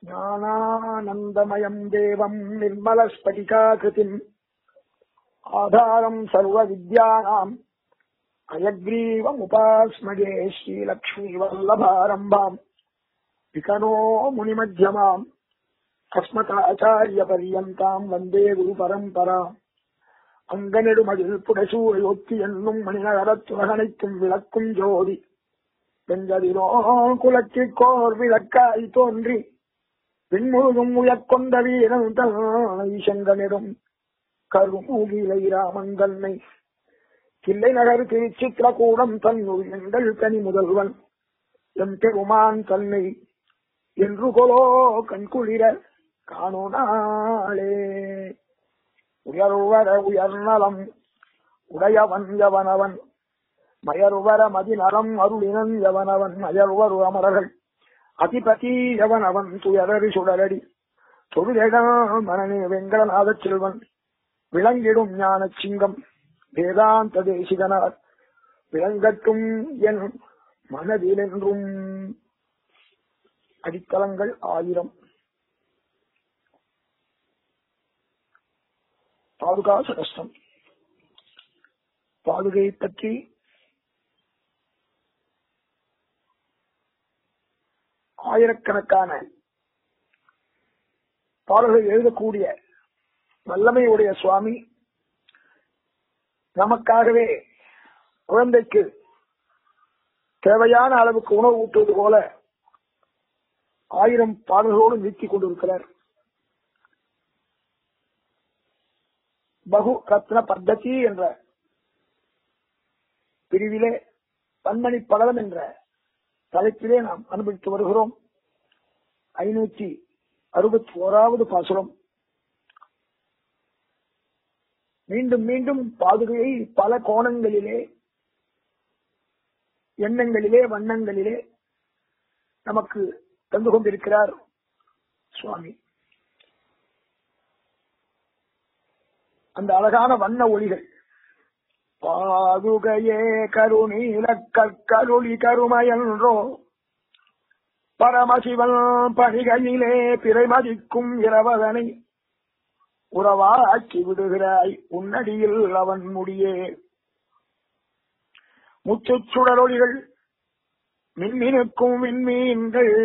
ज्ञानानन्दमयम् देवम् निर्मलस्फटिकाकृतिम् आधारम् सर्वविद्यानाम् अयग्रीवमुपास्मगे श्रीलक्ष्मीवल्लभारम्भाम् विकनो मुनिमध्यमाम् अस्मताचार्यपर्यन्ताम् वन्दे गुरुपरम्पराम् அங்கனெடுமதில் புடசூழ் ஒத்தி என்னும் மணிநகரத்துலகனைக்கும் விளக்கும் ஜோதி வெஞ்சதிலோ குலத்திற்கோர் விளக்காய் தோன்றி விண்முழுதும் உயர்கொண்ட வீரன் ஈசங்கனிடம் கருமூகிலை ராமன் தன்னை கிள்ளை நகர் திருச்சித்திரகூடம் தன்னுள் எங்கள் கனி முதல்வன் எம் பெருமான் தன்னை என்று கொலோ கண்குளிர காணோனாளே உயர்வர உயர்நலம் உடையவன் எவனவன் மயர்வர மதிநலம் அருளினன் எவனவன் மயர்வரு அமரர்கள் அதிபதி எவனவன் துயரறி சுடரடி தொழிலிடம் மனநே வெங்கடநாத செல்வன் விளங்கிடும் ஞான சிங்கம் வேதாந்த தேசிகனார் விளங்கட்டும் என் மனதிலென்றும் அடித்தளங்கள் ஆயிரம் பாதுகா சகஸ்டம் பாதுகை பற்றி ஆயிரக்கணக்கான பாடல்கள் எழுதக்கூடிய வல்லமையுடைய சுவாமி நமக்காகவே குழந்தைக்கு தேவையான அளவுக்கு உணவு ஊட்டுவது போல ஆயிரம் பாடல்களோடு நீக்கிக் கொண்டிருக்கிறார் பகு ரத்ன பத்ததி என்ற பிரிவிலே பன்மணி படலம் என்ற தலைப்பிலே நாம் அனுபவித்து வருகிறோம் ஐநூற்றி அறுபத்தி ஓராவது பாசுரம் மீண்டும் மீண்டும் பாதுகையை பல கோணங்களிலே எண்ணங்களிலே வண்ணங்களிலே நமக்கு தந்து கொண்டிருக்கிறார் சுவாமி அந்த அழகான வண்ண ஒளிகள் பாதுகையே கருணீல கற்கருளி கருமையன்றோ பரமசிவன் பணிகையிலே பிறைமதிக்கும் இரவதனை உறவாக்கி விடுகிறாய் உன்னடியில் அவன் முடியே முச்சுச்சுடரொளிகள் மின்மினுக்கும் விண்மீன்கள்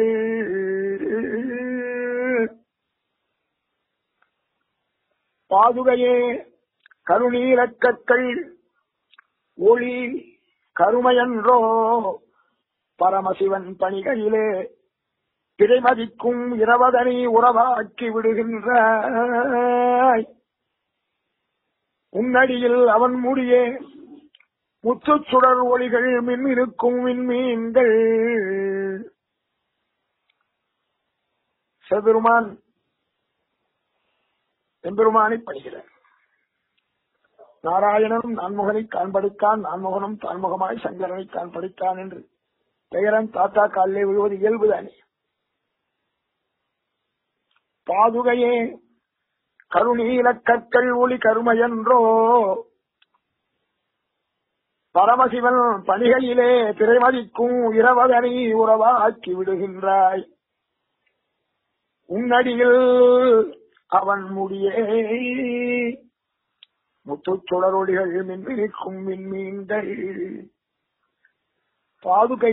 பாதுகையே கருணீலக்கற்கள் ஒளி கருமையன்றோ பரமசிவன் பணிகையிலே பிறைமதிக்கும் இரவதனை உறவாக்கி விடுகின்ற உன்னடியில் அவன் முடியே முத்துச்சுடர் ஒளிகள் மின்மிருக்கும் விண்மீன்கள் சிவபெருமான் எம்பெருமானை பணிகிறார் நாராயணனும் நான்முகனை காண்படுத்தான் நான்முகனும் தான்முகமாய் சங்கரனை காண்படுத்தான் என்று பெயரன் தாத்தா காலிலே விழுவது இயல்புதானே பாதுகையே கருணீல கற்கள் ஒளி கருமையன்றோ பரமசிவன் பணிகையிலே திரைமதிக்கும் இரவதனை உறவாக்கி விடுகின்றாய் உன்னடியில் அவன் முடியே முத்துச்சுடரொடிகள் மின்மினிக்கும் மின்மீன்கள் பாதுகை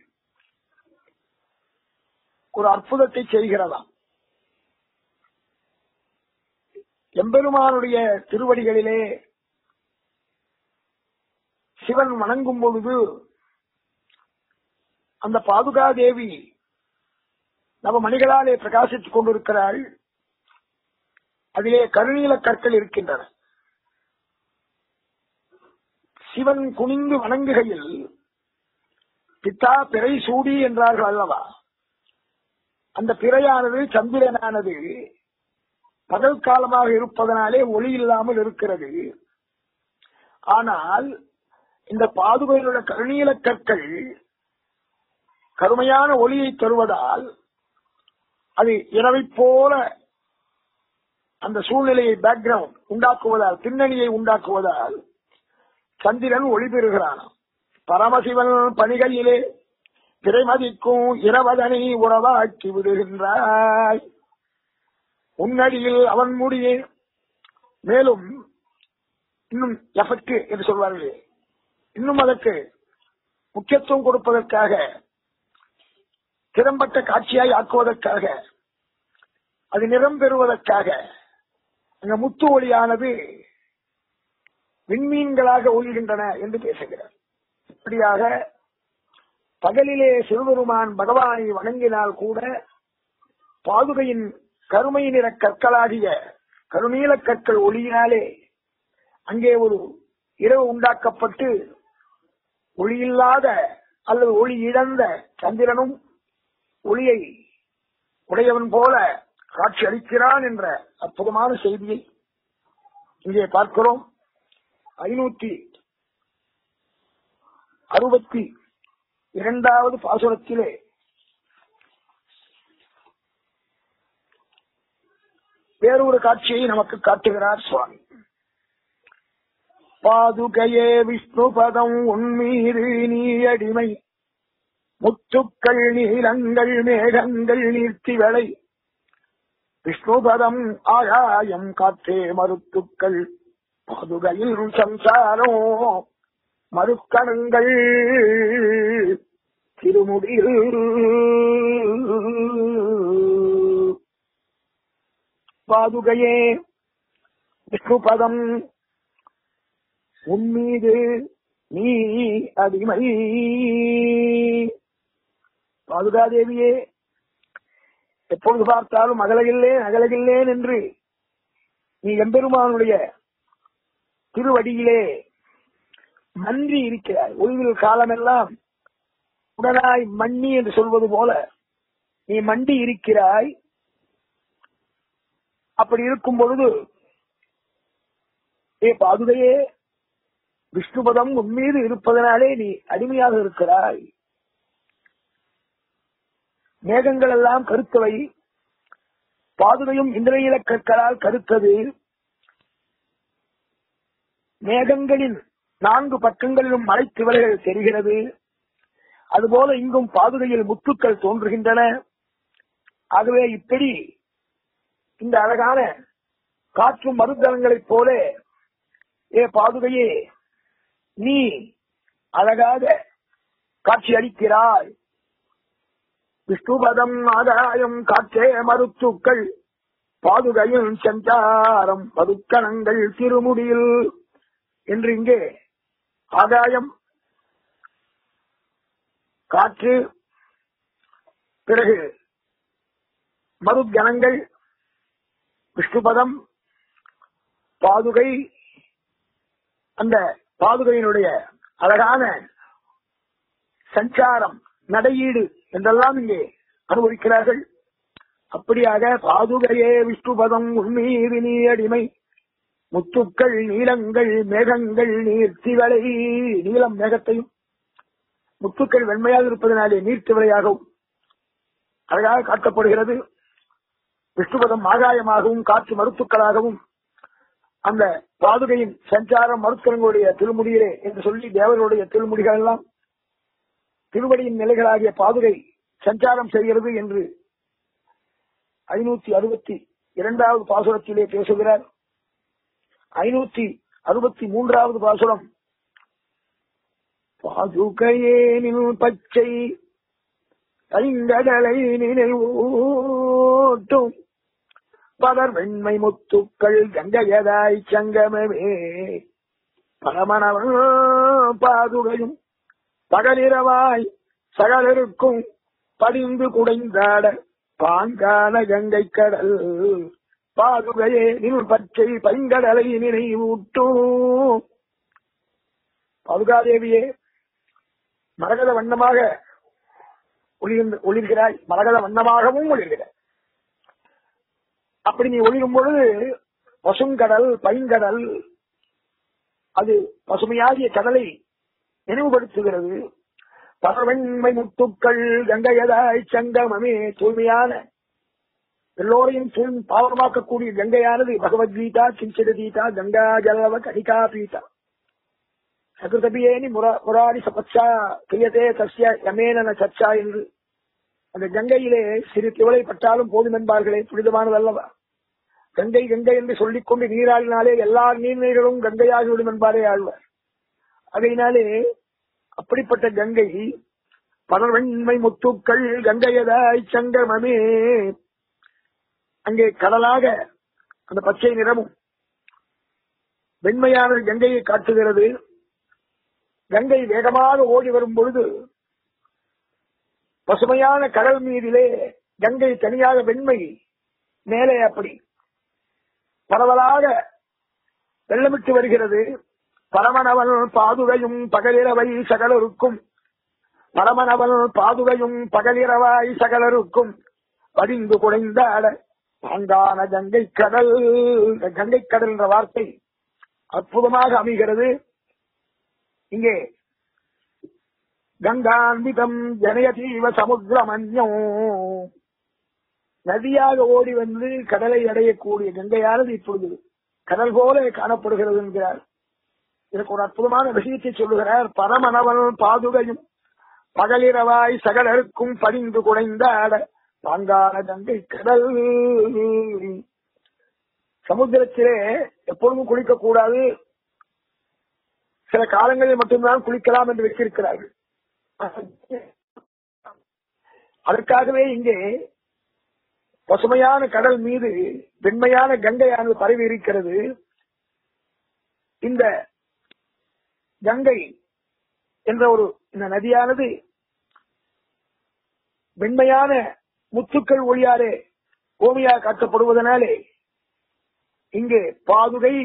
ஒரு அற்புதத்தை செய்கிறதாம் எம்பெருமானுடைய திருவடிகளிலே சிவன் வணங்கும் பொழுது அந்த பாதுகா தேவி நவ மணிகளாலே பிரகாசித்துக் கொண்டிருக்கிறாள் அதிலே கருநீல கற்கள் இருக்கின்றன சிவன் குனிந்து வணங்குகையில் பித்தா பிறை சூடி என்றார்கள் அல்லவா அந்த பிறையானது சந்திரனானது பகல் காலமாக இருப்பதனாலே ஒளி இல்லாமல் இருக்கிறது ஆனால் இந்த பாதுகையிலுள்ள கருணீல கற்கள் கருமையான ஒளியை தருவதால் அது இரவை போல அந்த சூழ்நிலையை பேக்ரவுண்ட் உண்டாக்குவதால் பின்னணியை உண்டாக்குவதால் சந்திரன் ஒளி பெறுகிறான் பரமசிவன் பணிகளிலே திரைமதிக்கும் இரவதனை உறவாக்கி விடுகின்றாய் உன்னடியில் அவன் முடியே மேலும் இன்னும் எஃபெக்ட் என்று சொல்வார்களே இன்னும் அதற்கு முக்கியத்துவம் கொடுப்பதற்காக திறம்பட்ட காட்சியாய் ஆக்குவதற்காக அது நிறம் பெறுவதற்காக அங்க முத்து ஒளியானது விண்மீன்களாக ஒளிகின்றன என்று பேசுகிறார் இப்படியாக பகலிலே சிவபெருமான் பகவானை வணங்கினால் கூட பாதுகையின் கருமை நிற கற்களாகிய கருநீல கற்கள் ஒளியினாலே அங்கே ஒரு இரவு உண்டாக்கப்பட்டு ஒளியில்லாத அல்லது ஒளி இழந்த சந்திரனும் ஒளியை உடையவன் போல காட்சி அளிக்கிறான் என்ற அற்புதமான செய்தியை இங்கே பார்க்கிறோம் ஐநூத்தி அறுபத்தி இரண்டாவது பாசுரத்திலே வேறொரு காட்சியை நமக்கு காட்டுகிறார் சுவாமி பாதுகையே விஷ்ணு பதம் உன்மீது நீ அடிமை முத்துக்கள் நீலங்கள் மேகங்கள் நீர்த்திவளை விஷ்ணுபதம் ஆகாயம் காற்றே மருத்துக்கள் பாதுகையில் சம்சாரோ மறுக்கணங்கள் திருமுடியில் பாதுகையே விஷ்ணுபதம் உன்மீது நீ அடிமை பாதுகாதேவியே எப்பொழுது பார்த்தாலும் அகலகில்லேன் அகலகில்லேன் என்று நீ எம்பெருமானுடைய திருவடியிலே மன்றி இருக்கிறாய் ஒளிவில் காலமெல்லாம் உடனாய் மண்ணி என்று சொல்வது போல நீ மண்டி இருக்கிறாய் அப்படி இருக்கும் பொழுது ஏ பாதுகையே விஷ்ணுபதம் உன்மீது இருப்பதனாலே நீ அடிமையாக இருக்கிறாய் மேகங்கள் எல்லாம் கருத்தவை பாதுகையும் இந்திரையில கற்களால் கருத்தது மேகங்களின் நான்கு பக்கங்களிலும் மலைத்திவலைகள் தெரிகிறது அதுபோல இங்கும் பாதுகையில் முத்துக்கள் தோன்றுகின்றன ஆகவே இப்படி இந்த அழகான காற்றும் மருந்தலங்களைப் போல ஏ பாதுகையே நீ அழகாக காட்சி அளிக்கிறாய் விஷ்ணுபதம் ஆதாயம் காற்றே மருத்துக்கள் பாதுகையும் சஞ்சாரம் மருக்கணங்கள் திருமுடியில் என்று இங்கே ஆதாயம் காற்று பிறகு மருத்கணங்கள் விஷ்ணுபதம் பாதுகை அந்த பாதுகையினுடைய அழகான சஞ்சாரம் நடையீடு என்றெல்லாம் இங்கே அனுபவிக்கிறார்கள் அப்படியாக பாதுகையே விஷ்ணுபதம் உண்மீது நீ அடிமை முத்துக்கள் நீளங்கள் மேகங்கள் நீர்த்திவளை நீளம் மேகத்தையும் முத்துக்கள் வெண்மையாக இருப்பதனாலே நீர்த்திவளையாகவும் அழகாக காட்டப்படுகிறது விஷ்ணுபதம் ஆகாயமாகவும் காற்று மருத்துக்களாகவும் அந்த பாதுகையின் சஞ்சாரம் மருத்துவங்களுடைய திருமுடியிலே என்று சொல்லி தேவர்களுடைய திருமுடிகள் எல்லாம் திருவடியின் நிலைகளாகிய பாதுகை சஞ்சாரம் செய்கிறது என்று ஐநூத்தி அறுபத்தி இரண்டாவது பாசுரத்திலே பேசுகிறார் ஐநூத்தி அறுபத்தி மூன்றாவது பாசுரம் பாதுகையேனில் பச்சை ஐங்கடலை நினைவூட்டும் பலர் வெண்மை முத்துக்கள் கங்கையதாய் சங்கமமே பரமணவன் பாதுகையும் பகலிரவாய் சகலருக்கும் படிந்து குடைந்தாட பாங்கான கங்கை கடல் பாதுகையே நில் பச்சை பைங்கடலை நினைவூட்டும் பாதுகாதேவியே மரகத வண்ணமாக ஒளிர்ந்து- ஒளிர்கிறாய் மரகத வண்ணமாகவும் ஒளிர்கிறாய் அப்படி நீ ஒளிரும் பொழுது பசுங்கடல் பைங்கடல் அது பசுமையாகிய கடலை நினைவுபடுத்துகிறது பரவெண்மை முத்துக்கள் கங்கையதாய் சங்கமமே தூய்மையான எல்லோரையும் தூய்மை பாவனமாக்கக்கூடிய கங்கையானது பகவத்கீதா கிஞ்சித கீதா கங்கா ஜலவ கணிகா பீதா சகிருதபியேனி முரா முராரி சபத்சா கிரியதே தஸ்ய யமேனன சர்ச்சா என்று அந்த கங்கையிலே சிறு திவளை பட்டாலும் போதும் என்பார்களே புனிதமானதல்லவா கங்கை கங்கை என்று சொல்லிக்கொண்டு நீராடினாலே எல்லா நீர்நீர்களும் கங்கையாகிவிடும் என்பாரே ஆழ்வார் அதையினாலே அப்படிப்பட்ட கங்கை பலர்வெண்மை முத்துக்கள் கங்கையதாய் சங்கமமே அங்கே கடலாக அந்த பச்சை நிறமும் வெண்மையான கங்கையை காட்டுகிறது கங்கை வேகமாக ஓடி வரும் பொழுது பசுமையான கடல் மீதிலே கங்கை தனியாக வெண்மை மேலே அப்படி பரவலாக வெள்ளமிட்டு வருகிறது பரமனவன் பாதுகையும் பகலிரவை சகலருக்கும் பரமனவன் பாதுகையும் பகலிரவாய் சகலருக்கும் படிந்து குடைந்தாட பாங்கான கங்கை கடல் கங்கை கடல் என்ற வார்த்தை அற்புதமாக அமைகிறது இங்கே கங்கான்விதம் ஜனயதீவ சமுத்திரமன்யோ நதியாக ஓடி வந்து கடலை அடையக்கூடிய கங்கையானது இப்பொழுது கடல் போல காணப்படுகிறது என்கிறார் இதற்கு ஒரு அற்புதமான விஷயத்தை சொல்லுகிறார் பரமனவன் பாதுகையும் பகலிரவாய் சகலருக்கும் படிந்து குடைந்தாட பாங்கான கங்கை கடல் சமுத்திரத்திலே எப்பொழுதும் குளிக்கக்கூடாது சில காலங்களில் மட்டும்தான் குளிக்கலாம் என்று வச்சிருக்கிறார்கள் அதற்காகவே இங்கே பசுமையான கடல் மீது வெண்மையான கங்கையானது பரவி இருக்கிறது இந்த கங்கை என்ற ஒரு இந்த நதியானது வெண்மையான முத்துக்கள் ஒளியாலே ஓமையாக காட்டப்படுவதனாலே இங்கே பாதுகை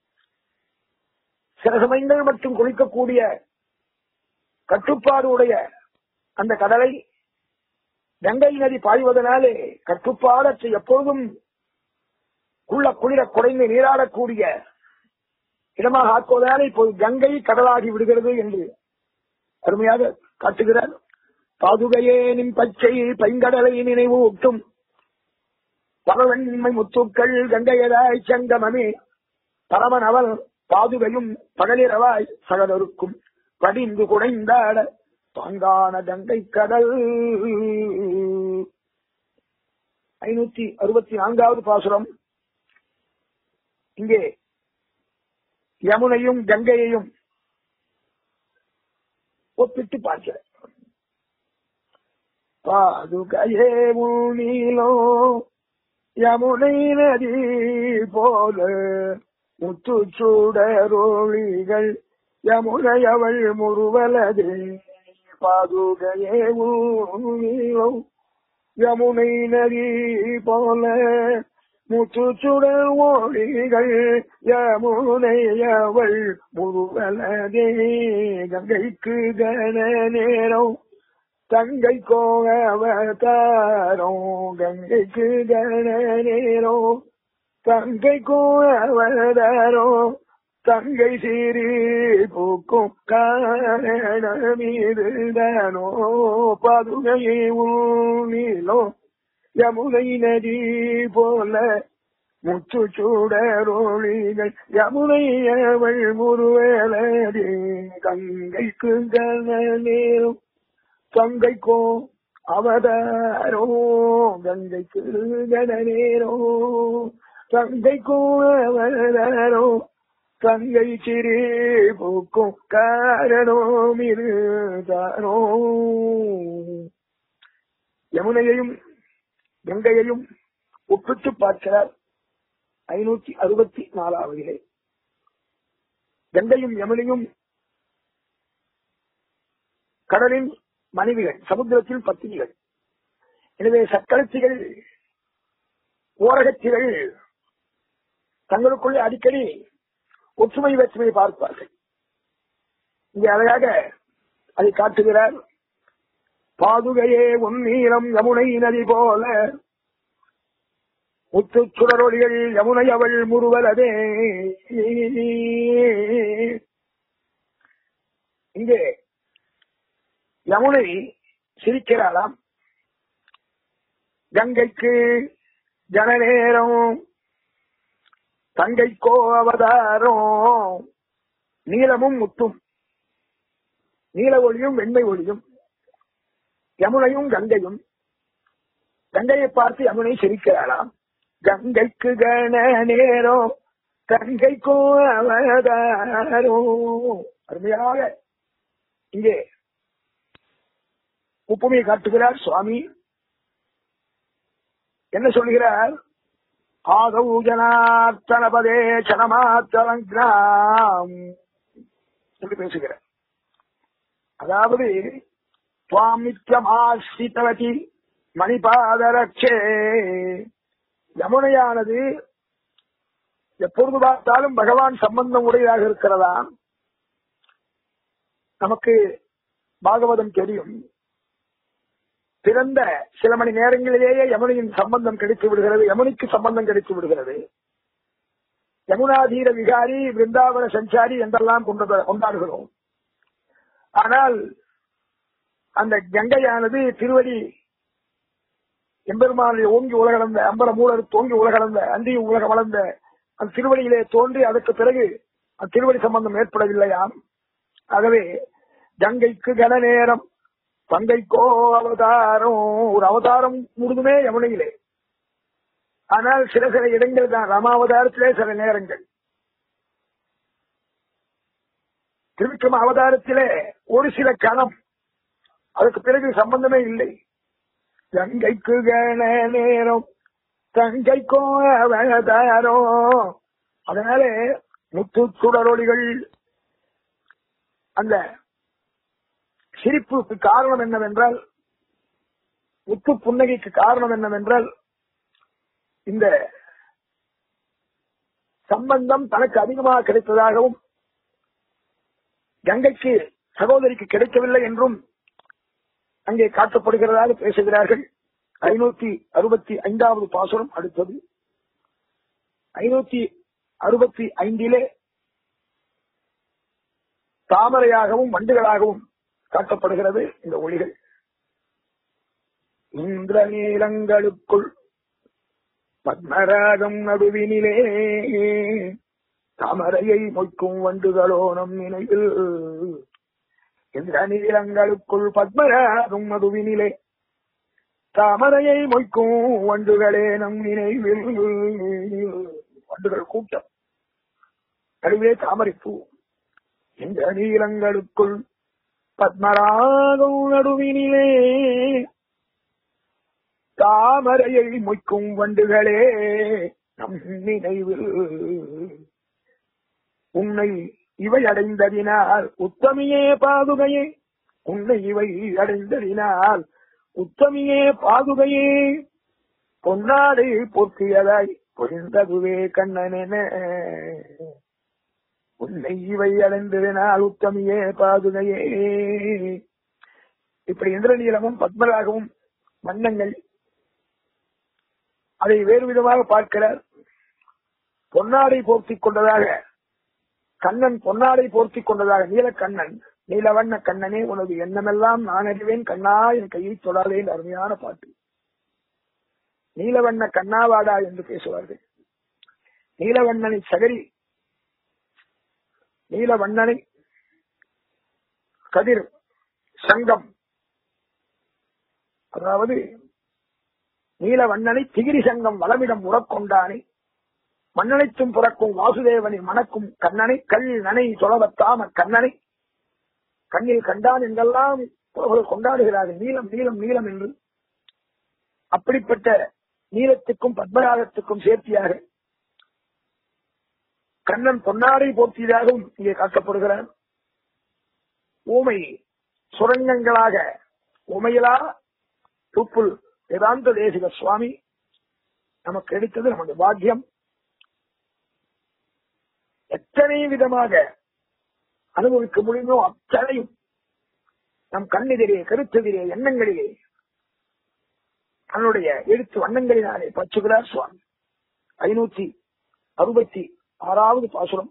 சில சமயங்கள் மட்டும் குளிக்கக்கூடிய கட்டுப்பாடு உடைய அந்த கடலை கங்கை நதி பாய்வதனாலே கட்டுப்பாடற்ற எப்பொழுதும் குள்ள குளிர குறைந்து நீராடக்கூடிய இடமாக ஆக்குவதனாலே இப்போது கங்கை கடலாகி விடுகிறது என்று அருமையாக காட்டுகிறார் பாதுகையே நின் பச்சை பைங்கடலை நினைவு ஊட்டும் பலவெண்மை முத்துக்கள் கங்கையதாய் சங்கமமே பரமன் அவள் பாதுகையும் பகலிரவாய் சகலருக்கும் படிந்து குடைந்தாட பாங்கான கங்கை கடல் ஐநூத்தி அறுபத்தி நான்காவது பாசுரம் இங்கே யமுனையும் கங்கையையும் ஒப்பிட்டு பார்க்கிற பாதுகையே முனிலோ யமுனை நதி போல முத்து சூடரோழிகள் யமுனை அவள் முருவலதே பாதுகையே முனிலோ யமுனை நதி போல முத்து சுடர் ஓடிகள் யமுனை அவள் முருவலதே கங்கைக்கு கன நேரம் தங்கை கோவதாரோ கங்கைக்கு கன நேரம் தங்கை கோவதாரோ தங்கை சீரி பூக்கும் காரணமீதுதானோ பதுகையை உள்ளிலோ யமுனை நதி போல முத்து சூடரோழிகள் யமுனை அவள் முருவேலடி கங்கைக்கு கனநேரம் கங்கைக்கோ அவதாரோ கங்கைக்கு கனநேரோ கங்கைக்கோ அவதாரோ கங்கை சிறி பூக்கும் காரணம் இருதானோ யமுனையையும் கங்கையையும் ஒப்பிட்டு பார்க்கிறார் ஐநூத்தி அறுபத்தி நாலாவதிலே கங்கையும் யமுனையும் கடலின் மனைவிகள் சமுத்திரத்தில் பத்தினிகள் எனவே சக்கரத்திகள் ஓரகத்திகள் தங்களுக்குள்ளே அடிக்கடி ஒற்றுமை வேற்றுமை பார்ப்பார்கள் இங்கே அழகாக அதை காட்டுகிறார் பாதுகையே உன் நீளம் யமுனை நதி போல முத்து சுடரொளிகள் யமுனை அவள் முருவலதே இங்கே யமுனை சிரிக்கிறாளாம் கங்கைக்கு ஜனநேரம் தங்கைக்கோ அவதாரம் நீளமும் முத்தும் நீல ஒளியும் வெண்மை ஒளியும் யமுனையும் கங்கையும் கங்கையை பார்த்து யமுனை சிரிக்கிறாளாம் கங்கைக்கு கண நேரம் கங்கைக்கும் அவதாரோ அருமையாக இங்கே உப்புமையை காட்டுகிறார் சுவாமி என்ன சொல்கிறார் ஆதௌ ஜனார்த்தனபதே சனமாத்தலங்கிராம் என்று பேசுகிறார் அதாவது சுவாமித்யமாசித்தவதி மணிபாதரட்சே யமுனையானது எப்பொழுது பார்த்தாலும் பகவான் சம்பந்தம் உடையதாக இருக்கிறதா நமக்கு பாகவதம் தெரியும் பிறந்த சில மணி நேரங்களிலேயே யமுனையின் சம்பந்தம் கிடைத்து விடுகிறது யமுனைக்கு சம்பந்தம் கிடைத்து விடுகிறது யமுனாதீர விகாரி பிருந்தாவன சஞ்சாரி என்றெல்லாம் கொண்டு- கொண்டாடுகிறோம் ஆனால் அந்த கங்கையானது திருவடி எம்பெருமானை ஓங்கி உலகளந்த அம்பல மூலர் தோங்கி உலகளந்த அந்தி உலக வளர்ந்த அந்த திருவடியிலே தோன்றி அதற்கு பிறகு அந்த திருவடி சம்பந்தம் ஏற்படவில்லையாம் ஆகவே கங்கைக்கு கன நேரம் பங்கைக்கோ அவதாரம் ஒரு அவதாரம் முழுதுமே யமுனையிலே ஆனால் சில சில இடங்கள் தான் ராமாவதாரத்திலே சில நேரங்கள் திருவிக்ரம அவதாரத்திலே ஒரு சில கணம் அதுக்கு பிறகு சம்பந்தமே இல்லை கங்கைக்கு கன நேரம் தங்கைக்கோ அவதாரோ அதனால முத்து சுடரொளிகள் அந்த சிரிப்புக்கு காரணம் என்னவென்றால் முத்து புன்னகைக்கு காரணம் என்னவென்றால் இந்த சம்பந்தம் தனக்கு அதிகமாக கிடைத்ததாகவும் கங்கைக்கு சகோதரிக்கு கிடைக்கவில்லை என்றும் அங்கே காட்டப்படுகிறதாக பேசுகிறார்கள் ஐநூத்தி அறுபத்தி ஐந்தாவது பாசுரம் அடுத்தது ஐநூத்தி அறுபத்தி ஐந்திலே தாமரையாகவும் வண்டுகளாகவும் காட்டப்படுகிறது இந்த ஒளிகள் இந்திர நீளங்களுக்குள் பத்மராகம் நடுவினிலே தாமரையை மொய்க்கும் வண்டுகளோ நம் நினைவில் இந்திர நீளங்களுக்குள் பத்மராகம் நடுவினிலே தாமரையை மொய்க்கும் வண்டுகளே நம் நினைவில் வண்டுகள் கூட்டம் நடுவே தாமரை பூ இந்த நீளங்களுக்குள் பத்மராகம் நடுவினிலே தாமரையை மொய்க்கும் வண்டுகளே நம் நினைவில் உன்னை இவை அடைந்ததினால் உத்தமியே பாதுகையே உன்னை இவை அடைந்ததினால் உத்தமியே பாதுகையே பொன்னாடு பொற்கியதாய் பொழிந்ததுவே கண்ணனென உன்னை இவை அடைந்ததினால் உத்தமியே பாதுகையே இப்படி இந்திரநீலமும் பத்மராகவும் வண்ணங்கள் அதை வேறு விதமாக பார்க்கிறார் பொன்னாடை போர்த்திக் கொண்டதாக கண்ணன் பொன்னாடை போர்த்திக் கொண்டதாக நீலக்கண்ணன் நீலவண்ண கண்ணனே உனது எண்ணமெல்லாம் நான் அறிவேன் கண்ணா என் கையை தொடாதே என்று அருமையான பாட்டு நீலவண்ண கண்ணாவாடா என்று பேசுவார்கள் நீலவண்ணனை சகரி நீலவண்ணனை கதிர் சங்கம் அதாவது நீலவண்ணனை திகிரி சங்கம் வளமிடம் உறக்கொண்டானை மண்ணனைத்தும் புறக்கும் வாசுதேவனை மணக்கும் கண்ணனை கல் நனை தொலைவத்தாம கண்ணனை கண்ணில் கண்டான் என்றெல்லாம் புலவர்கள் கொண்டாடுகிறார்கள் நீலம் நீலம் நீலம் என்று அப்படிப்பட்ட நீலத்துக்கும் பத்மராகத்துக்கும் சேர்த்தியாக கண்ணன் பொன்னாடை போர்த்தியதாகவும் இங்கே காட்டப்படுகிறார் ஊமை சுரங்கங்களாக உமையிலா தூப்புல் வேதாந்த தேசிக சுவாமி நமக்கு கிடைத்தது நமது பாக்கியம் எத்தனை விதமாக அனுபவிக்க முடியுமோ அத்தனையும் நம் கண்ணெதிரே கருத்தெதிரே எண்ணங்களிலே தன்னுடைய எழுத்து வண்ணங்களினாலே பச்சுகிறார் சுவாமி ஐநூத்தி அறுபத்தி ஆறாவது பாசுரம்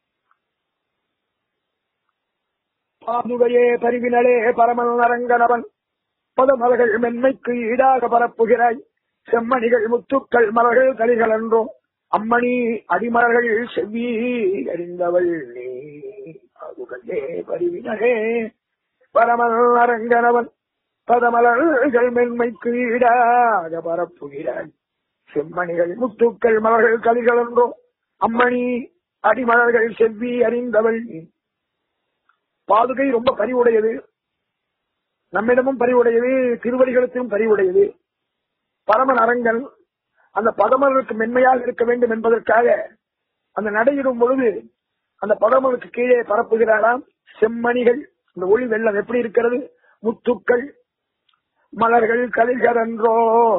பாதுகையே பரிவினலே பரமன் அரங்கனவன் பதமலர்கள் மென்மைக்கு ஈடாக பரப்புகிறாய் செம்மணிகள் முத்துக்கள் மலர்கள் கலிகள் என்றோ அம்மணி அடிமலர்கள் செவ்வி அறிந்தவள் நீ பாதுகையே பரிவினலே பரமல் அரங்கனவன் பதமலர்கள் மென்மைக்கு ஈடாக பரப்புகிறான் செம்மணிகள் முத்துக்கள் மலர்கள் கலிகள் என்றோ அம்மணி அடிமலர்கள் செவ்வி அறிந்தவள் நீ. பாதுகை ரொம்ப பரிவுடையது நம்மிடமும் பரிவுடையது திருவடிகளுக்கும் பரிவுடையது பரமன் அரங்கன் அந்த பதமலுக்கு மென்மையாக இருக்க வேண்டும் என்பதற்காக அந்த நடையிடும் பொழுது அந்த பதமலுக்கு கீழே பரப்புகிறாராம் செம்மணிகள் அந்த ஒளி வெள்ளம் எப்படி இருக்கிறது முத்துக்கள் மலர்கள் கலிகரன்றோ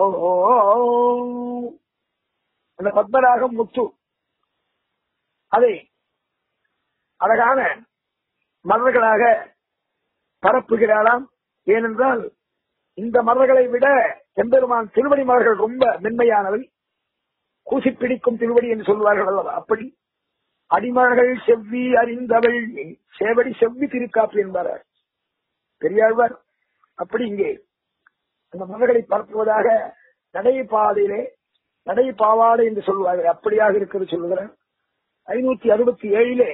அந்த பத்மராகம் முத்து அதை அழகான மலர்களாக பரப்புகிறாளாம் ஏனென்றால் இந்த மலர்களை விட எம்பெருமான் திருவடி மலர்கள் ரொம்ப மென்மையானவை கூசி பிடிக்கும் திருவடி என்று சொல்வார்கள் அல்லவா அப்படி அடிமலர்கள் செவ்வி அறிந்தவள் நீ. சேவடி செவ்வி திருக்காப்பு என்பார் பெரியாழ்வார் அப்படி இங்கே அந்த மலர்களை பரப்புவதாக நடைபாதையிலே நடை பாவாடை என்று சொல்வார்கள் அப்படியாக இருக்கிறது சொல்லுகிறேன் ஐநூத்தி அறுபத்தி ஏழிலே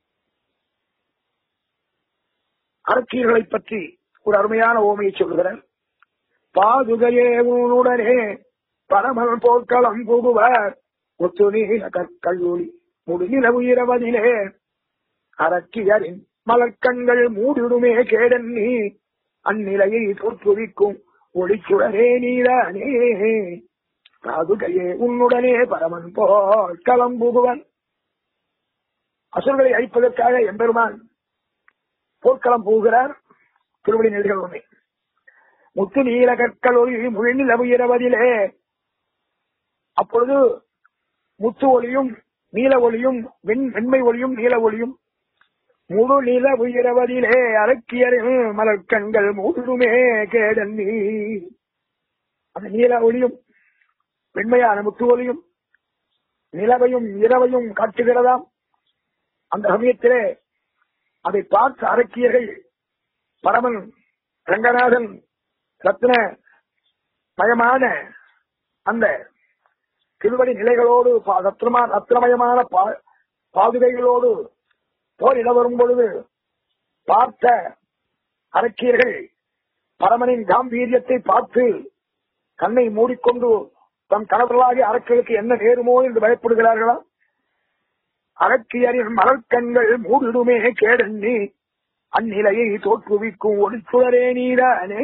அரக்கீர்களை பற்றி ஒரு அருமையான ஓமையை சொல்லுகிறேன் பாதுகையே உன்னுடனே பரமல் போர்க்களம் புகுவர் ஒத்து நீல கற்கல்லூரி முடிநில உயிரவதிலே அரக்கியரின் மலர்க்கண்கள் மூடிடுமே கேடன் நீ அந்நிலையை தோற்றுவிக்கும் ஒளிச்சுடரே நீதானே பாதுகையே உன்னுடனே பரமன் போல் களம் புகுவன் அசுரர்களை அழிப்பதற்காக எம்பெருமான் போர்க்களம் போகிறார் திருவடி நெடுகள் ஒன்றை முத்து நீல கற்கள் ஒளி முழிநில உயரவதிலே அப்பொழுது முத்து ஒளியும் நீல ஒளியும் வெண் வெண்மை ஒளியும் நீல ஒளியும் முழு நில உயரவதிலே அரக்கியரின் மலர்கண்கள் முழுமே கேடன் நீ அந்த நீல ஒளியும் வெண்மையான முத்து ஒளியும் நிலவையும் இரவையும் காட்டுகிறதாம் அந்த சமயத்திலே அதை பார்த்த அரக்கியர்கள் பரமன் ரங்கநாதன் ரத்ன மயமான அந்த திருவடி நிலைகளோடு பா- ரத்னமா ரத்னமயமான பா- பாதுகைகளோடு போரிட வரும் பொழுது பார்த்த அரக்கியர்கள் பரமனின் காம்பீரியத்தை பார்த்து கண்ணை மூடிக்கொண்டு தம் கணவர்களாகிய அரக்கர்களுக்கு என்ன நேருமோ என்று பயப்படுகிறார்களா அரக்கியரின் மலர்கண்கள் மூடிடுமே கேடன்னி அந்நிலையை தோற்றுவிக்கும் ஒளிச்சுடரே நீதானே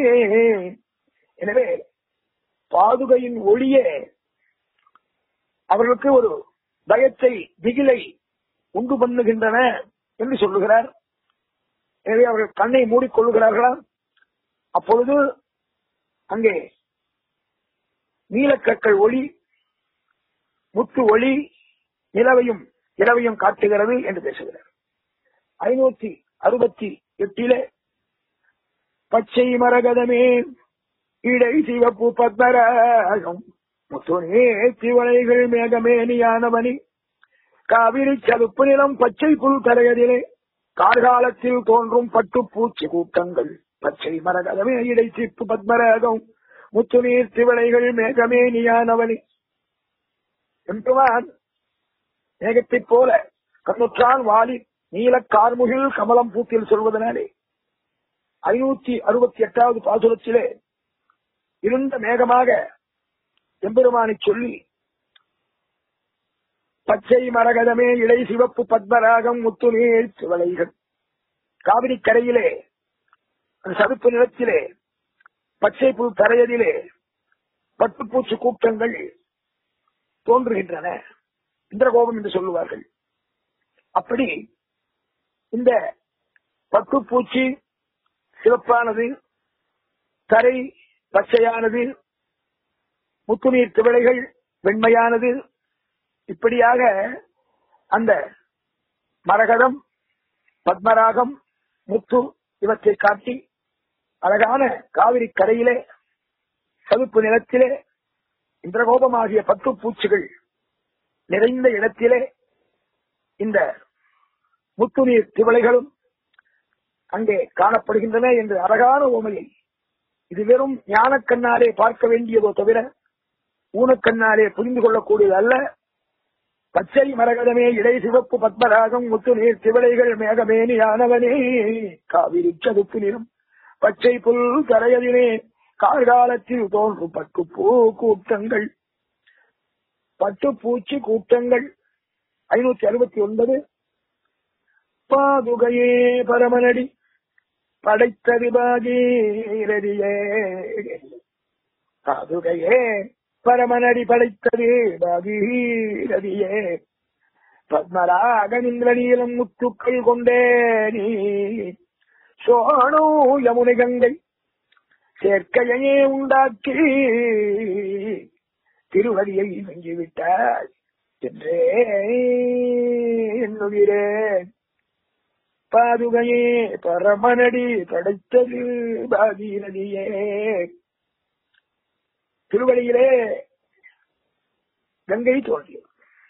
எனவே பாதுகையின் ஒளியே அவர்களுக்கு ஒரு பயத்தை திகிலை உண்டு பண்ணுகின்றன என்று சொல்லுகிறார் எனவே அவர்கள் கண்ணை மூடிக்கொள்ளுகிறார்களா அப்பொழுது அங்கே நீலக்கற்கள் ஒளி முத்து ஒளி நிலவையும் இரவையும் காட்டுகிறது என்று பேசுகிறார் ஐநூத்தி அறுபத்தி எட்டிலே பச்சை மரகதமே இடை சிவப்பு பத்மராகம் முத்துனே திவளைகள் மேகமேனியானவனி காவிரி சதுப்பு நிலம் பச்சை புல் கரையதிலே கார்காலத்தில் தோன்றும் பட்டுப்பூச்சி கூட்டங்கள் பச்சை மரகதமே இடை சிப்பு பத்மராகம் முத்துநீர் திவளைகள் மேகமேனியானவனி என்பவான் மேகத்தைப் போல கண்ணுற்றான் வாலி நீல கார்முகில் கமலம் பூத்தில் சொல்வதனாலே ஐநூத்தி அறுபத்தி எட்டாவது பாசுரத்திலே இருந்த மேகமாக எம்பெருமானை சொல்லி பச்சை மரகதமே இலை சிவப்பு பத்மராகம் முத்துநீர் சிவலைகள் காவிரி கரையிலே அந்த சதுப்பு நிலத்திலே பச்சை புல் தரையதிலே பட்டுப்பூச்சி கூட்டங்கள் தோன்றுகின்றன இந்திரகோபம் என்று சொல்லுவார்கள் அப்படி இந்த பட்டுப்பூச்சி சிவப்பானது தரை பச்சையானது முத்துநீர் திவளைகள் வெண்மையானது இப்படியாக அந்த மரகதம் பத்மராகம் முத்து இவற்றை காட்டி அழகான காவிரி கரையிலே சதுப்பு நிலத்திலே இந்திரகோபமாகிய பட்டு பூச்சிகள் நிறைந்த இடத்திலே இந்த முத்துநீர் திவளைகளும் அங்கே காணப்படுகின்றன என்று அழகான உமையை இது வெறும் ஞானக்கண்ணாலே பார்க்க வேண்டியதோ தவிர ஊனக்கண்ணாலே புரிந்து கொள்ளக்கூடியது அல்ல பச்சை மரகதமே இடை சிவப்பு பத்மராகம் முத்து நீர் திவளைகள் மேகமேனியானவனே காவிரி சதுப்பு நிறம் பச்சை புல் கரையதிலே கார்காலத்தில் தோன்றும் பட்டு பூ கூட்டங்கள் பட்டு பூச்சி கூட்டங்கள் ஐநூத்தி அறுபத்தி ஒன்பது பாதுகையே பரமனடி படைத்தது பாகீரதியே பாதுகையே பரமனடி படைத்தது பாகீரதியே பத்மராகனிந்திர நீலம் முத்துக்கள் கொண்டே நீ சோனோ யமுனை கங்கை சேர்க்கையே உண்டாக்கி திருவடியை வெஞ்சிவிட்டாய் என்றே எண்ணுகிறேன் பாதுகையே பரமனடி படைத்தது பாகீரதியே திருவடியிலே கங்கை தோன்றியது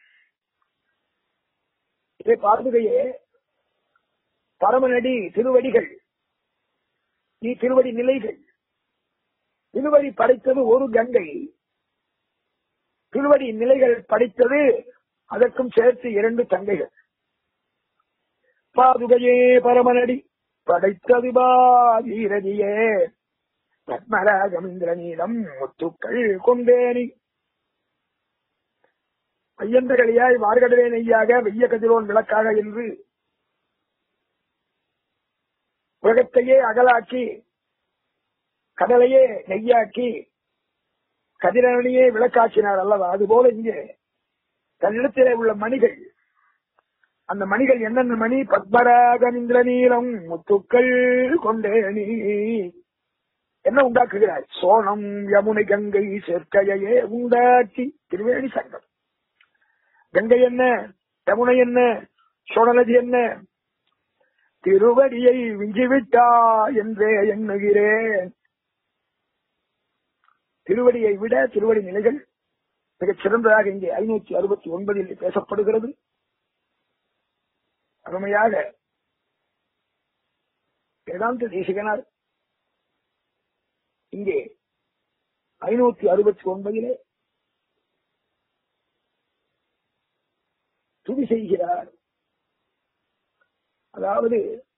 இதே பாதுகையே பரமனடி திருவடிகள் நீ திருவடி நிலைகள் திருவடி படைத்தது ஒரு கங்கை திருவடி நிலைகள் படைத்தது அதற்கும் சேர்த்து இரண்டு தங்கைகள் பாதுகையே பரமனடி படைத்தது பாகீரதியே பத்மராகமிந்திர நீளம் முத்துக்கள் கொண்டேனி ஐயந்தகளியாய் மார்கடலே நெய்யாக வெய்ய கதிரோன் விளக்காக என்று உலகத்தையே அகலாக்கி கடலையே நெய்யாக்கி கதிரவனையே விளக்காக்கினார் அல்லவா அதுபோல இங்கே தன்னிடத்திலே உள்ள மணிகள் அந்த மணிகள் என்னென்ன மணி பத்மராகமிந்திர நீளம் முத்துக்கள் கொண்டேனி என்ன உண்டாக்குகிறாய் சோனம் யமுனை கங்கை சேர்க்கையே உண்டாக்கி திருவேணி சங்கம் கங்கை என்ன யமுனை என்ன சோழநதி என்ன திருவடியை விஞ்சிவிட்டா என்றே எண்ணுகிறேன் திருவடியை விட திருவடி நிலைகள் மிகச் சிறந்ததாக இங்கே ஐநூற்றி அறுபத்தி ஒன்பதில் பேசப்படுகிறது அருமையாக வேதாந்த தேசிகனார் இங்கே ஐநூத்தி அறுபத்தி ஒன்பதிலே துதி செய்கிறார் அதாவது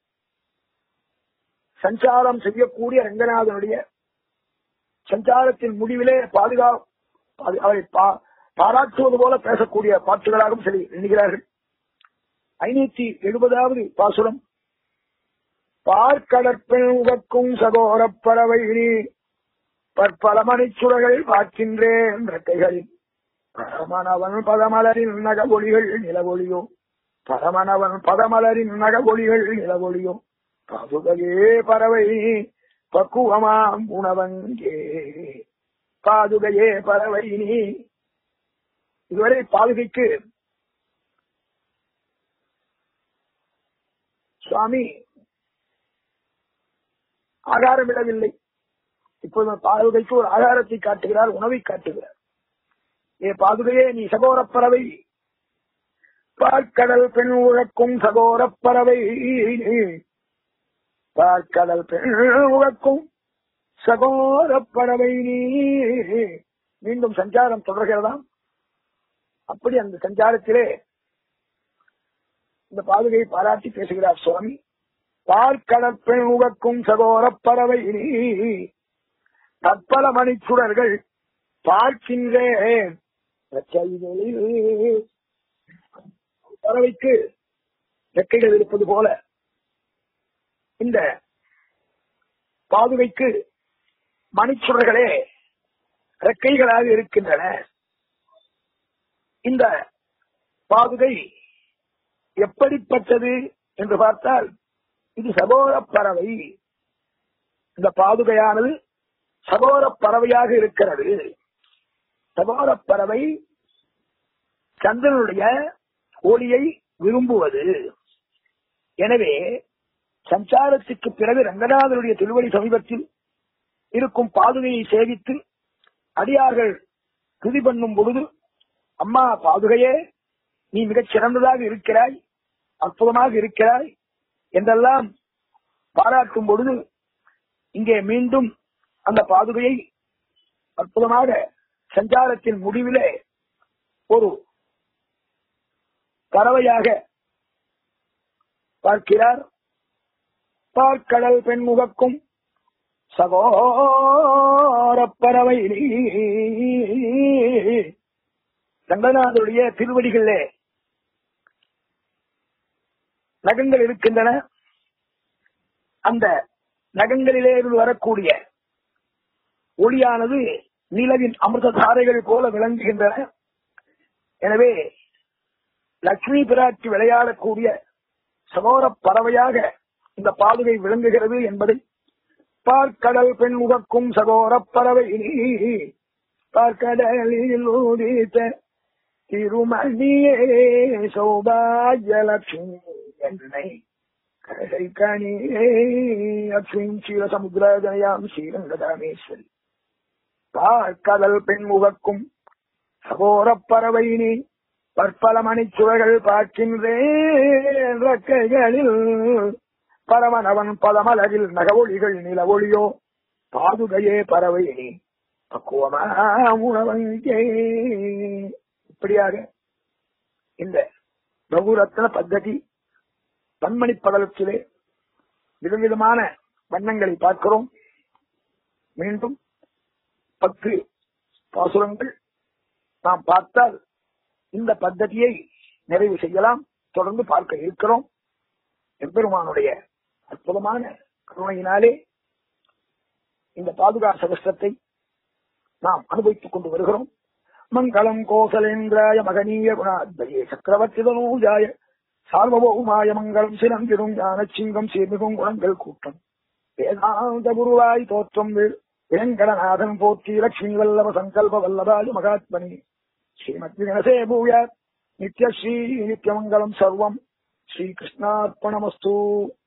சஞ்சாரம் செய்யக்கூடிய ரங்கநாதனுடைய சஞ்சாரத்தின் முடிவிலே பாதுகா அது அவரை பா- பாராட்டுவது போல பேசக்கூடிய பாட்டுகளாகவும் சரி எண்ணுகிறார்கள் ஐநூத்தி எழுபதாவது பாசுரம் பார்க்கடற்பெண் உகக்கும் சகோரப் பறவை நீ பற்பல மணிச்சுடர்கள் பார்க்கின்றேன் ரெட்டைகளில் பரமனவன் பதமலரின் நகவொளிகள் நிலவொளியோ பரமனவன் பதமலரின் நகவொளிகள் நிலவொளியோ பாதுகையே பறவை பக்குவமாம் உணவங்கே பாதுகையே பறவை நீ இதுவரை பாதுகைக்கு சுவாமி ஆகாரம் விடவில்லை இப்போது பாதுகைக்கு ஒரு ஆகாரத்தை காட்டுகிறார் உணவை காட்டுகிறார் ஏ பாதுகையே நீ சகோரப் பறவை பார்க்கடல் பெண் உழக்கும் சகோரப் பறவை பார்க்கடல் பெண் உழக்கும் சகோரப் பறவை நீ மீண்டும் சஞ்சாரம் தொடர்கிறதாம் அப்படி அந்த சஞ்சாரத்திலே இந்த பாதுகையை பாராட்டி பேசுகிறார் சுவாமி பார்க்கடற்பெண் உகக்கும் சகோரப் பறவை நீ தற்பல மணிச்சுடர்கள் பார்க்கின்றேன் ரச்சைகளில் பறவைக்கு ரெக்கைகள் இருப்பது போல இந்த பாதுகைக்கு மணிச்சுடர்களே ரெக்கைகளாக இருக்கின்றன இந்த பாதுகை எப்படிப்பட்டது என்று பார்த்தால் இது சகோர பறவை இந்த பாதுகையானது சகோர பறவையாக இருக்கிறது சகோர பறவை சந்திரனுடைய ஒளியை விரும்புவது எனவே சஞ்சாரத்துக்கு பிறகு ரங்கநாதனுடைய திருவடி சமீபத்தில் இருக்கும் பாதுகையை சேவித்து அடியார்கள் துதி பண்ணும் பொழுது அம்மா பாதுகையே நீ மிகச் சிறந்ததாக இருக்கிறாய் அற்புதமாக இருக்கிறாய் என்றெல்லாம் பாராட்டும் பொழுது இங்கே மீண்டும் அந்த பாதுகையை அற்புதமாக சஞ்சாரத்தின் முடிவிலே ஒரு பறவையாக பார்க்கிறார் பார்க்கடல் பெண்முகக்கும் சகோரப்பறவை ரங்கநாதருடைய திருவடிகளிலே நகங்கள் இருக்கின்றன அந்த நகங்களிலே இருந்து வரக்கூடிய ஒளியானது நிலவின் அமிர்த தாரைகள் போல விளங்குகின்றன எனவே லட்சுமி பிராட்டி விளையாடக்கூடிய சகோர பறவையாக இந்த பாதுகை விளங்குகிறது என்பதை பார்க்கடல் பெண் உகக்கும் சகோர பறவை பார்க்கடலில் ஊதித்த திருமணியே சௌபாகியலட்சுமி என்னை கரை கணியே லட்சுமி சீல சமுத்திரதயாம் ஸ்ரீரங்கதாமேஸ்வரி பார்க்கடல் பெண் உகக்கும் சகோரப் பறவை நீ பற்பல மணிச்சுவைகள் பார்க்கின்றேன் ரக்கைகளில் பரமனவன் பதமலரில் நகவொளிகள் நிலவொளியோ பாதுகையே பறவை நீ பக்குவமா உணவங்கே இப்படியாக இந்த பகுரத்ன பத்ததி பன்மணி படலத்திலே விதவிதமான வண்ணங்களை பார்க்கிறோம் மீண்டும் பத்து பாசுரங்கள் நாம் பார்த்தால் இந்த பద్ధதியை நிறைவு செய்யலாம் தொடர்ந்து பார்க்க இருக்கிறோம் எம்பெருமானுடைய அற்புதமான கருணையினாலே இந்த பாதுகா சகஸ்திரத்தை நாம் அனுபவித்துக் கொண்டு வருகிறோம் மங்களம் கோசலேந்திராய மகனீய குணாத்பயே சக்கரவர்த்தி தனூஜாய சார்வபௌமாய மங்களம் சிறந்திரும் ஞான சிங்கம் சீர்மிகும் குணங்கள் கூட்டம் வேதாந்த குருவாய் தோற்றம் வேங்கடநாதன் போற்றி லட்சுமி வல்லப சங்கல்ப வல்லபாய மகாத்மனி ஸ்ரீமத் விகனசே பூயாத் நித்யஸ்ரீ நித்யமங்கலம் சர்வம் ஸ்ரீகிருஷ்ணார்ப்பணமஸ்து